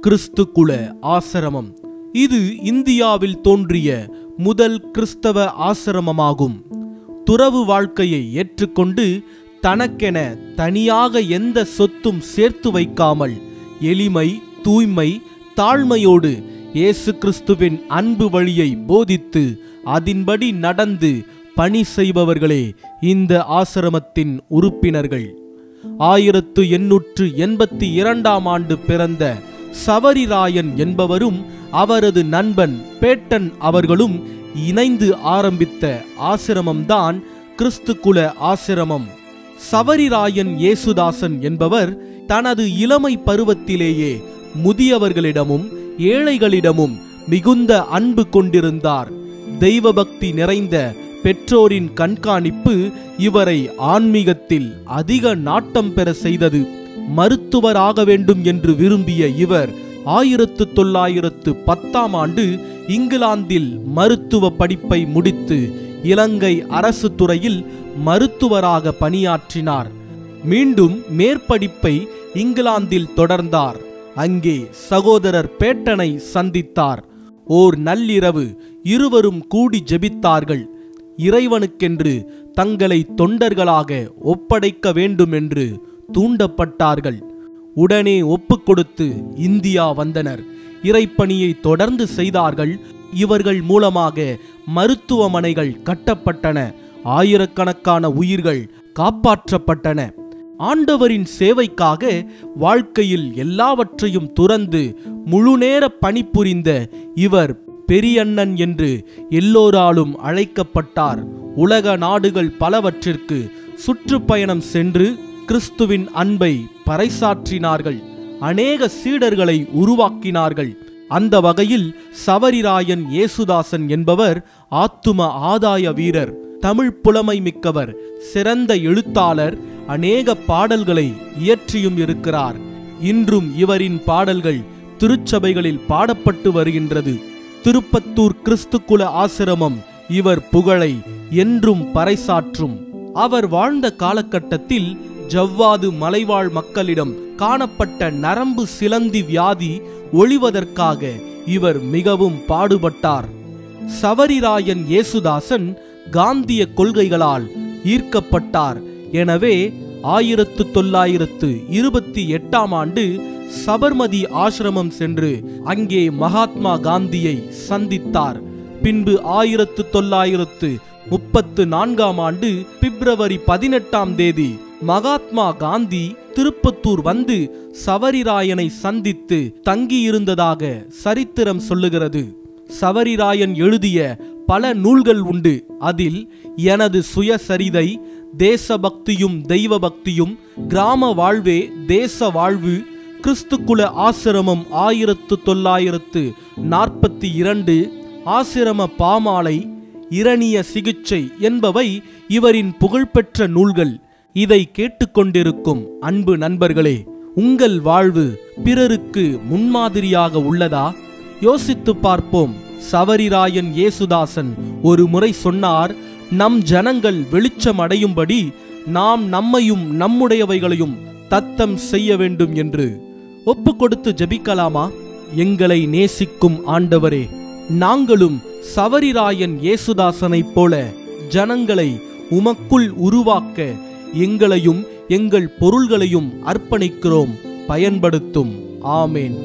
கிறிஸ்து குல ஆசிரமம் இது இந்தியாவில் தோன்றிய முதல் கிறிஸ்தவ ஆசிரமமாகும் துறவு வாழ்க்கையை ஏற்றுக்கொண்டு தனக்கென தனியாக எந்த சொத்தும் சேர்த்து வைக்காமல் எளிமை தூய்மை தாழ்மையோடு இயேசு கிறிஸ்துவின் அன்பு வழியை போதித்து அதின்படி நடந்து பணி செய்பவர்களே இந்த ஆசிரமத்தின் உறுப்பினர்கள் ஆயிரத்து எண்ணூற்று எண்பத்தி இரண்டாம் ஆண்டு பிறந்த சவரிராயன் என்பவரும் அவரது நண்பன் பேட்டன் அவர்களும் இணைந்து ஆரம்பித்த ஆசிரமம்தான் கிறிஸ்துகுல ஆசிரமம் சவரிராயன் இயேசுதாசன் என்பவர் தனது இளமை பருவத்திலேயே முதியவர்களிடமும் ஏழைகளிடமும் மிகுந்த அன்பு கொண்டிருந்தார் தெய்வபக்தி நிறைந்த பெற்றோரின் கண்காணிப்பு இவரை ஆன்மீகத்தில் அதிக நாட்டம் பெற செய்தது மருத்துவராக வேண்டும் என்று விரும்பிய இவர் ஆயிரத்து தொள்ளாயிரத்து பத்தாம் ஆண்டு இங்கிலாந்தில் மருத்துவ படிப்பை முடித்து இலங்கை அரசு துறையில் மருத்துவராக பணியாற்றினார் மீண்டும் மேற்படிப்பை இங்கிலாந்தில் தொடர்ந்தார் அங்கே சகோதரர் பேட்டனை சந்தித்தார் ஓர் நள்ளிரவு இருவரும் கூடி ஜெபித்தார்கள் இறைவனுக்கென்று தங்களை தொண்டர்களாக ஒப்படைக்க வேண்டும் என்று தூண்டப்பட்டார்கள் உடனே ஒப்புக்கொடுத்து இந்தியா வந்தனர் இறைப்பணியை தொடர்ந்து செய்தார்கள் இவர்கள் மூலமாக மருத்துவமனைகள் கட்டப்பட்டன ஆயிரக்கணக்கான உயிர்கள் காப்பாற்றப்பட்டன ஆண்டவரின் சேவைக்காக வாழ்க்கையில் எல்லாவற்றையும் துறந்து முழுநேர பணிபுரிந்த இவர் பெரியண்ணன் என்று எல்லோராலும் அழைக்கப்பட்டார் உலக நாடுகள் பலவற்றிற்கு சுற்றுப்பயணம் சென்று கிறிஸ்துவின் அன்பை பறைசாற்றினார்கள் அநேக சீடர்களை உருவாக்கினார்கள் அந்த வகையில் சவரிராயன் இயேசுதாசன் என்பவர் ஆத்தும ஆதாய வீரர் தமிழ் புலமை மிக்கவர் சிறந்த எழுத்தாளர் அநேக பாடல்களை இயற்றியும் இருக்கிறார் இன்றும் இவரின் பாடல்கள் திருச்சபைகளில் பாடப்பட்டு வருகின்றது திருப்பத்தூர் கிறிஸ்துக்குல ஆசிரமம் இவர் புகழை என்றும் பறைசாற்றும் அவர் வாழ்ந்த காலகட்டத்தில் ஜவ்வாது மலைவாழ் மக்களிடம் காணப்பட்ட நரம்பு சிலந்தி வியாதி ஒழிவதற்காக இவர் மிகவும் பாடுபட்டார் சவரிராயன் இயேசுதாசன் காந்திய கொள்கைகளால் ஈர்க்கப்பட்டார் எனவே ஆயிரத்து தொள்ளாயிரத்து இருபத்தி எட்டாம் ஆண்டு சபர்மதி ஆசிரமம் சென்று அங்கே மகாத்மா காந்தியை சந்தித்தார் பின்பு ஆயிரத்து தொள்ளாயிரத்து முப்பத்து நான்காம் ஆண்டு பிப்ரவரி பதினெட்டாம் தேதி மகாத்மா காந்தி திருப்பத்தூர் வந்து சவரிராயனை சந்தித்து தங்கியிருந்ததாக சரித்திரம் சொல்லுகிறது சவரிராயன் எழுதிய பல நூல்கள் உண்டு அதில் எனது சுயசரிதை தேசபக்தியும் தெய்வ பக்தியும் கிராம வாழ்வே தேச வாழ்வு கிறிஸ்துக்குல ஆசிரமம் ஆயிரத்து தொள்ளாயிரத்து நாற்பத்தி இரண்டு ஆசிரம பாமாலை இரணிய சிகிச்சை என்பவை இவரின் புகழ்பெற்ற நூல்கள் இதை கேட்டுக்கொண்டிருக்கும் அன்பு நண்பர்களே உங்கள் வாழ்வு பிறருக்கு முன்மாதிரியாக உள்ளதா யோசித்து பார்ப்போம் சவரிராயன் இயேசுதாசன் ஒரு முறை சொன்னார் நம் ஜனங்கள் வெளிச்சம் அடையும்படி நாம் நம்மையும் நம்முடையவைகளையும் தத்தம் செய்ய வேண்டும் என்று ஒப்பு கொடுத்து ஜெபிக்கலாமா எங்களை நேசிக்கும் ஆண்டவரே நாங்களும் சவரிராயன் இயேசுதாசனைப் போல ஜனங்களை உமக்குள் உருவாக்க எங்களையும் எங்கள் பொருள்களையும் அர்ப்பணிக்கிறோம் பயன்படுத்தும் ஆமேன்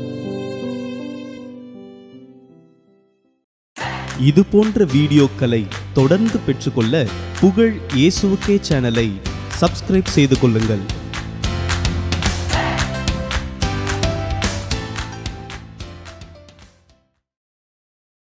இது போன்ற வீடியோக்களை தொடர்ந்து பெற்றுக்கொள்ள புகழ் இயேசுவுக்கே சேனலை சப்ஸ்கிரைப் செய்து கொள்ளுங்கள்